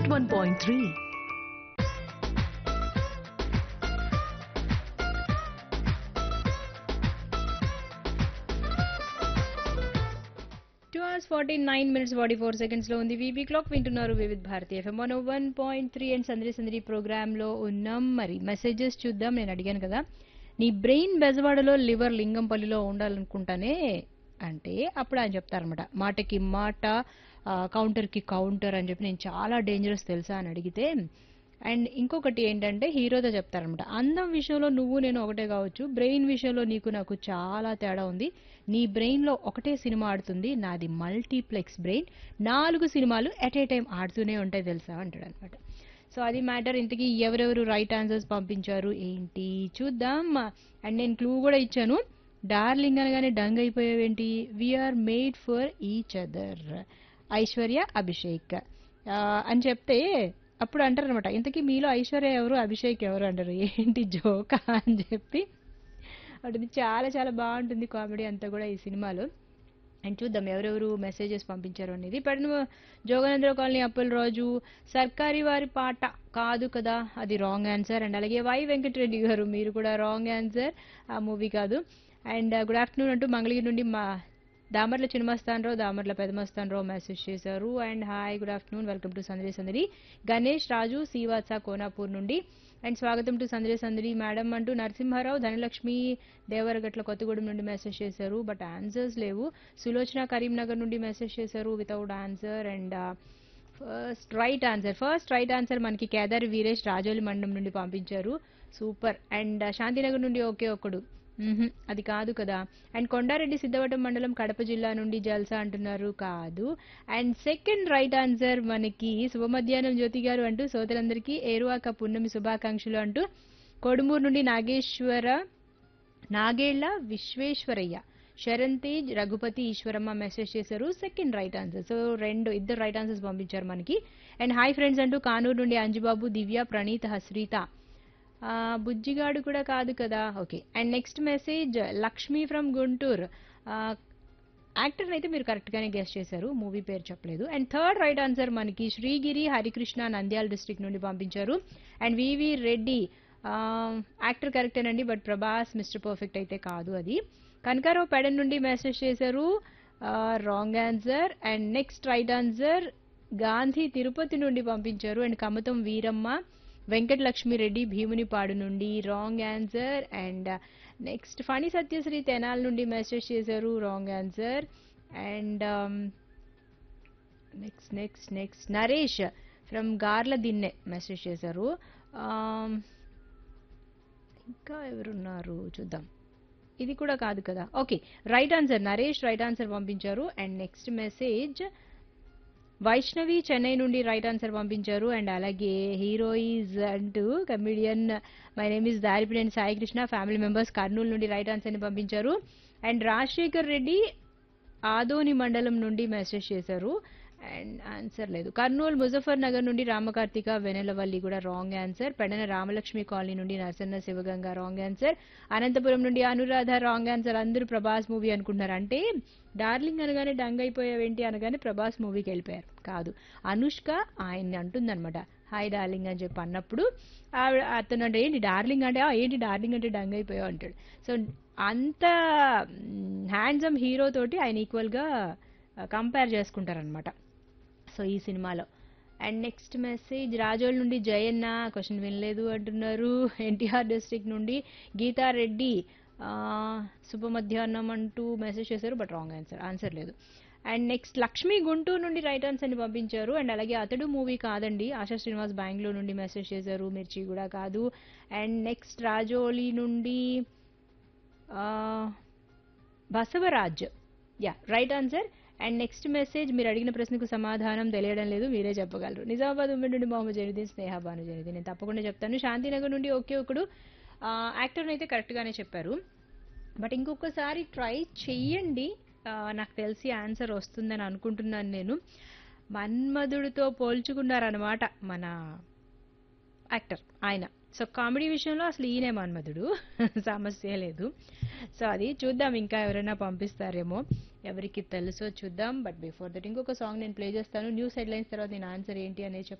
101.3. Two hours forty nine minutes forty four seconds లో ఉంది VB clock వింటున్నారు Vividh Bharati FM one one point three and Sandadi Sandadi programme లో ఉన్నాం మరి మెసేజెస్ చూద్దాం నేను అడిగాను కదా నీ బ్రెయిన్ బెజవాడలో లివర్ లింగంపల్లిలో ఉండాలనుకుంటానే అంటే అప్పుడు ఆయన చెప్తారనమాట మాటకి మాట కౌంటర్ కి కౌంటర్ అని చెప్పి నేను చాలా డేంజరస్ తెలుసా అని అడిగితే అండ్ ఇంకొకటి ఏంటంటే హీరోతో చెప్తారనమాట అందం విషయంలో నువ్వు నేను ఒకటే కావచ్చు బ్రెయిన్ విషయంలో నీకు నాకు చాలా తేడా ఉంది నీ బ్రెయిన్ లో ఒకటే సినిమా ఆడుతుంది నాది మల్టీప్లెక్స్ బ్రెయిన్ నాలుగు సినిమాలు ఎట్ ఏ టైం ఆడుతూనే ఉంటాయి తెలుసా అంటాడు అనమాట సో అది మ్యాటర్ ఇంతకీ ఎవరెవరు రైట్ ఆన్సర్స్ పంపించారు ఏంటి చూద్దాం అండ్ నేను క్లూ కూడా ఇచ్చాను డార్లింగ్ అనగానే డంగ్ అయిపోయావేంటి we are made for each other Aishwarya Abhishek ఆ, అని చెప్తే అప్పుడు అంటారు అనమాట ఇంతకీ మీలో ఐశ్వర్య ఎవరు అభిషేక్ ఎవరు అంటారు ఏంటి జోకా అని చెప్పి అది చాలా చాలా బాగుంటుంది కామెడీ అంతా కూడా ఈ సినిమాలో అండ్ చూద్దాం ఎవరెవరు మెసేజెస్ పంపించారు అనేది పెడను జోగనేంద్ర కాలనీ అప్పుల్ రాజు సర్కారీ వారి పాట కాదు కదా అది రాంగ్ ఆన్సర్ అండ్ అలాగే వై వెంకటరెడ్డి గారు మీరు కూడా రాంగ్ ఆన్సర్ ఆ మూవీ కాదు అండ్ గుడ్ ఆఫ్టర్నూన్ అంటూ మంగళగిరి నుండి మా దామర్ల చిన్నమస్తానరావు దామర్ల పెదమస్తానరావు మెసేజ్ చేశారు and hi good afternoon welcome to Sandadi Sandadi Ganesh రాజు శ్రీవాత్స కోనాపూర్ నుండి అండ్ స్వాగతం టు సందడి సందడి మేడం అంటూ నరసింహారావు ధనలక్ష్మి దేవరగట్ల కొత్తగూడెం నుండి మెసేజ్ చేశారు బట్ ఆన్సర్స్ లేవు సులోచన కరీంనగర్ నుండి మెసేజ్ చేశారు without answer and first right answer first right answer మనకి కేదార్ వీరేష్ రాజోలి మండలం నుండి పంపించారు సూపర్ అండ్ శాంతినగర్ నుండి ఒకే ఒక్కడు మ్మ్హ్, అది కాదు కదా అండ్ కొండారెడ్డి సిద్ధవటం మండలం కడప జిల్లా నుండి జల్సా అంటున్నారు కాదు అండ్ సెకండ్ రైట్ ఆన్సర్ మనకి శుభ మధ్యాహ్నం జ్యోతి గారు అంటూ సోదరులందరికీ ఏరువాక పున్నమి శుభాకాంక్షలు అంటూ కొడుమూరు నుండి నాగేశ్వర నాగేళ్ల విశ్వేశ్వరయ్య శరణ్ తేజ్ రఘుపతి ఈశ్వరమ్మ మెసేజ్ చేశారు సెకండ్ రైట్ ఆన్సర్ సో రెండు ఇద్దరు రైట్ ఆన్సర్స్ పంపించారు మనకి అండ్ హాయ్ ఫ్రెండ్స్ అంటూ కానూరు నుండి అంజుబాబు దివ్య ప్రణీత్ హస్రీత ఆ, బుజ్జిగాడు కూడా కాదు కదా okay and next message Lakshmi from Guntur actor అయితే మీరు కరెక్ట్ గానే గెస్ట్ చేశారు మూవీ పేరు చెప్పలేదు అండ్ థర్డ్ రైట్ ఆన్సర్ మనకి శ్రీగిరి హరికృష్ణ నంద్యాల డిస్ట్రిక్ట్ నుండి పంపించారు అండ్ వివి రెడ్డి యాక్టర్ కరెక్టేనండి బట్ ప్రభాస్ మిస్టర్ పర్ఫెక్ట్ అయితే కాదు అది కనకారావు పెడన్ నుండి మెసేజ్ చేశారు wrong answer and next right answer Gandhi Tirupati నుండి పంపించారు అండ్ కమతం వీరమ్మ వెంకట లక్ష్మిరెడ్డి భీమునిపాడు నుండి wrong answer and next Phani Satyasri Tenali నుండి మెసేజ్ చేశారు wrong answer and next next next Naresh from Garla Dinne message చేశారు Um, ఇంకా ఎవరున్నారు చూద్దాం ఇది కూడా కాదు కదా okay right answer Naresh right answer పంపించారు and next message Vaishnavi Chennai నుండి రైట్ ఆన్సర్ పంపించారు అండ్ అలాగే హీరోయిజ్ అంటూ comedian my name is Daripineni Sai Krishna family members Kurnool నుండి రైట్ ఆన్సర్ ని పంపించారు అండ్ రాజశేఖర్ రెడ్డి ఆదోని మండలం నుండి మెసేజ్ చేశారు అండ్ ఆన్సర్ లేదు కర్నూలు ముజఫర్ నగర్ నుండి రామకార్తిక వెనెలవల్లి కూడా wrong answer Pedana Ramalakshmi colony నుండి నరసన్న శివగంగ రాంగ్ ఆన్సర్ అనంతపురం నుండి అనురాధ రాంగ్ ఆన్సర్ అందరూ ప్రభాస్ మూవీ అనుకుంటున్నారు అంటే డార్లింగ్ అనగానే డంగ్ అయిపోయావేంటి అనగానే ప్రభాస్ మూవీకి వెళ్ళిపోయారు కాదు అనుష్క ఆయన్ని అంటుందన్నమాట హాయ్ డార్లింగ్ అని చెప్పి అన్నప్పుడు ఆవిడ అతను అంటే ఏంటి డార్లింగ్ అంటే "ఆ, ఏంటి డార్లింగ్ అంటే డంగ్ అయిపోయావు అంటాడు సో అంత హ్యాండ్సమ్ హీరో తోటి ఆయన ఈక్వల్గా కంపేర్ చేసుకుంటారనమాట సో ఈ సినిమాలో అండ్ నెక్స్ట్ మెసేజ్ రాజోల్ నుండి జయన్న క్వశ్చన్ వినలేదు అంటున్నారు ఎన్టీఆర్ డిస్ట్రిక్ట్ నుండి గీతారెడ్డి ఆ, శుభ మధ్యాహ్నం అంటూ మెసేజ్ చేశారు బట్ రాంగ్ ఆన్సర్ ఆన్సర్ లేదు అండ్ నెక్స్ట్ లక్ష్మి గుంటూరు నుండి రైట్ ఆన్సర్ని పంపించారు అండ్ అలాగే అతడు మూవీ కాదండి ఆశా శ్రీనివాస్ బెంగళూరు నుండి మెసేజ్ చేశారు మిర్చి కూడా కాదు అండ్ నెక్స్ట్ రాజోలి నుండి ఆ, Basavaraj yeah right answer and next message మీరు అడిగిన ప్రశ్నకు సమాధానం తెలియడం లేదు మీరే చెప్పగలరు నిజామాబాద్ ఉమ్మడి నుండి మొహమ్మద్ జైనుద్దీన్ స్నేహ భాను జైనుద్దీన్ నేను తప్పకుండా చెప్తాను శాంతినగర్ నుండి ఒకే ఒకడు యాక్టర్ని అయితే కరెక్ట్గానే చెప్పారు బట్ ఇంకొకసారి ట్రై చెయ్యండి ఆ, నాకు తెలిసి ఆన్సర్ వస్తుందని అనుకుంటున్నాను నేను మన్మధుడితో పోల్చుకున్నారనమాట మన యాక్టర్ ఆయన సో కామెడీ విషయంలో అసలు ఈయనే మన్మధుడు సమస్య లేదు సో అది చూద్దాం ఇంకా ఎవరైనా పంపిస్తారేమో ఎవరికి తెలుసో చూద్దాం బట్ బిఫోర్ దట్ ఇంకొక సాంగ్ నేను ప్లే చేస్తాను న్యూస్ హెడ్లైన్స్ తర్వాత నేను ఆన్సర్ ఏంటి అనేది చెప్తాను